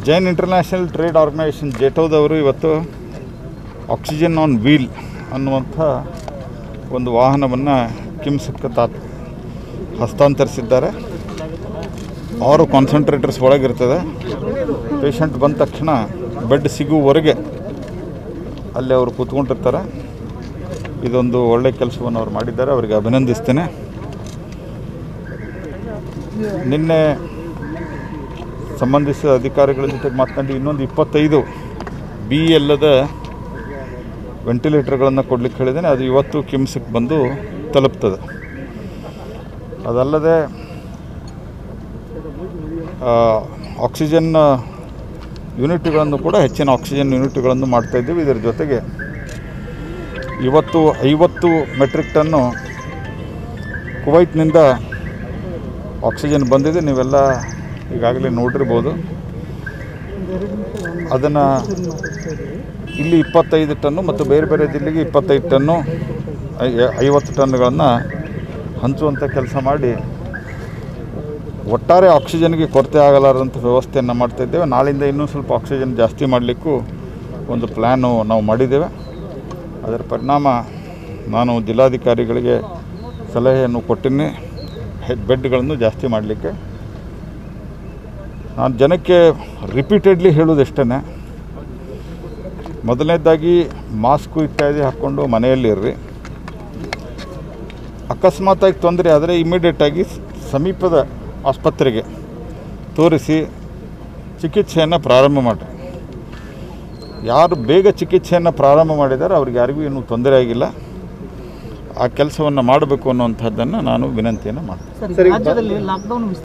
Jain international trade organisation ಜೆಟೋದವರು ಇವತ್ತು oxygen on wheel ಅನ್ನುವಂಥ ಒಂದು ವಾಹನವನ್ನು ಕಿಮ್ಸಕ್ಕೆ ತಾ ಹಸ್ತಾಂತರಿಸಿದ್ದಾರೆ ಆರು ಕಾನ್ಸಂಟ್ರೇಟರ್ಸ್ ಒಳಗಿರ್ತದೆ ಪೇಷಂಟ್ ಬಂದ ತಕ್ಷಣ ಬೆಡ್ ಸಿಗುವವರೆಗೆ ಅಲ್ಲಿ ಅವರು ಕೂತ್ಕೊಂಡಿರ್ತಾರೆ ಇದೊಂದು ಒಳ್ಳೆ ಕೆಲಸವನ್ನು ಅವ್ರು ಮಾಡಿದ್ದಾರೆ ಅವರಿಗೆ ಅಭಿನಂದಿಸ್ತೇನೆ ನಿನ್ನೆ ಸಂಬಂಧಿಸಿದ ಅಧಿಕಾರಿಗಳ ಜೊತೆಗೆ ಮಾತನಾಡಿ ಇನ್ನೊಂದು ಇಪ್ಪತ್ತೈದು ಬಿ ಎಲ್ಲದ ವೆಂಟಿಲೇಟರ್ಗಳನ್ನು ಕೊಡ್ಲಿಕ್ಕೆ ಹೇಳಿದ್ದೇನೆ ಅದು ಇವತ್ತು ಕಿಮ್ಸಿಗೆ ಬಂದು ತಲುಪ್ತದೆ ಅದಲ್ಲದೆ ಆ, ಆಕ್ಸಿಜನ್ ಯೂನಿಟ್ಗಳನ್ನು ಕೂಡ ಹೆಚ್ಚಿನ ಆಕ್ಸಿಜನ್ ಯೂನಿಟ್ಗಳನ್ನು ಮಾಡ್ತಾ ಇದ್ದೀವಿ ಇದರ ಜೊತೆಗೆ ಇವತ್ತು ಐವತ್ತು ಮೆಟ್ರಿಕ್ ಟನ್ನು ಕುವೈಟ್ನಿಂದ ಆಕ್ಸಿಜನ್ ಬಂದಿದೆ ನೀವೆಲ್ಲ ಈಗಾಗಲೇ ನೋಡಿರ್ಬೋದು ಅದನ್ನು ಇಲ್ಲಿ ಇಪ್ಪತ್ತೈದು ಟನ್ನು ಮತ್ತು ಬೇರೆ ಬೇರೆ ಜಿಲ್ಲೆಗೆ ಇಪ್ಪತ್ತೈದು ಟನ್ನು ಐ- ಐವತ್ತು ಟನ್ನುಗಳನ್ನು ಹಂಚುವಂಥ ಕೆಲಸ ಮಾಡಿ ಒಟ್ಟಾರೆ ಆಕ್ಸಿಜನ್ಗೆ ಕೊರತೆ ಆಗಲಾರದಂಥ ವ್ಯವಸ್ಥೆಯನ್ನು ಮಾಡ್ತಾ ಇದ್ದೇವೆ ನಾಳಿಂದ ಇನ್ನೂ ಸ್ವಲ್ಪ ಆಕ್ಸಿಜನ್ ಜಾಸ್ತಿ ಮಾಡಲಿಕ್ಕೂ ಒಂದು ಪ್ಲ್ಯಾನು ನಾವು ಮಾಡಿದ್ದೇವೆ ಅದರ ಪರಿಣಾಮ ನಾನು ಜಿಲ್ಲಾಧಿಕಾರಿಗಳಿಗೆ ಸಲಹೆಯನ್ನು ಕೊಟ್ಟಿನಿ ಹೆ- ಬೆಡ್ಗಳನ್ನು ಜಾಸ್ತಿ ಮಾಡಲಿಕ್ಕೆ ನಾನು ಜನಕ್ಕೆ ರಿಪೀಟೆಡ್ಲಿ ಹೇಳೋದಿಷ್ಟೇ ಮೊದಲನೇದಾಗಿ ಮಾಸ್ಕು ಇತ್ಯಾದಿ ಹಾಕ್ಕೊಂಡು ಮನೆಯಲ್ಲಿ ಇರ್ರಿ ಅಕಸ್ಮಾತಾಗಿ ತೊಂದರೆ ಆದರೆ ಇಮಿಡಿಯೇಟಾಗಿ ಸಮೀಪದ ಆಸ್ಪತ್ರೆಗೆ ತೋರಿಸಿ ಚಿಕಿತ್ಸೆಯನ್ನು ಪ್ರಾರಂಭ ಮಾಡಿರಿ ಯಾರು ಬೇಗ ಚಿಕಿತ್ಸೆಯನ್ನು ಪ್ರಾರಂಭ ಮಾಡಿದ್ದಾರೆ ಅವ್ರಿಗೆ ಯಾರಿಗೂ ಇನ್ನೂ ತೊಂದರೆ ಆಗಿಲ್ಲ ಆ ಕೆಲಸವನ್ನು ಮಾಡಬೇಕು ಅನ್ನುವಂಥದ್ದನ್ನು ನಾನು ವಿನಂತಿಯನ್ನು ಮಾಡ್ತೀನಿ ಸರ್ ಈಗ ರಾಜ್ಯದಲ್ಲಿ ಲಾಕ್ಡೌನ್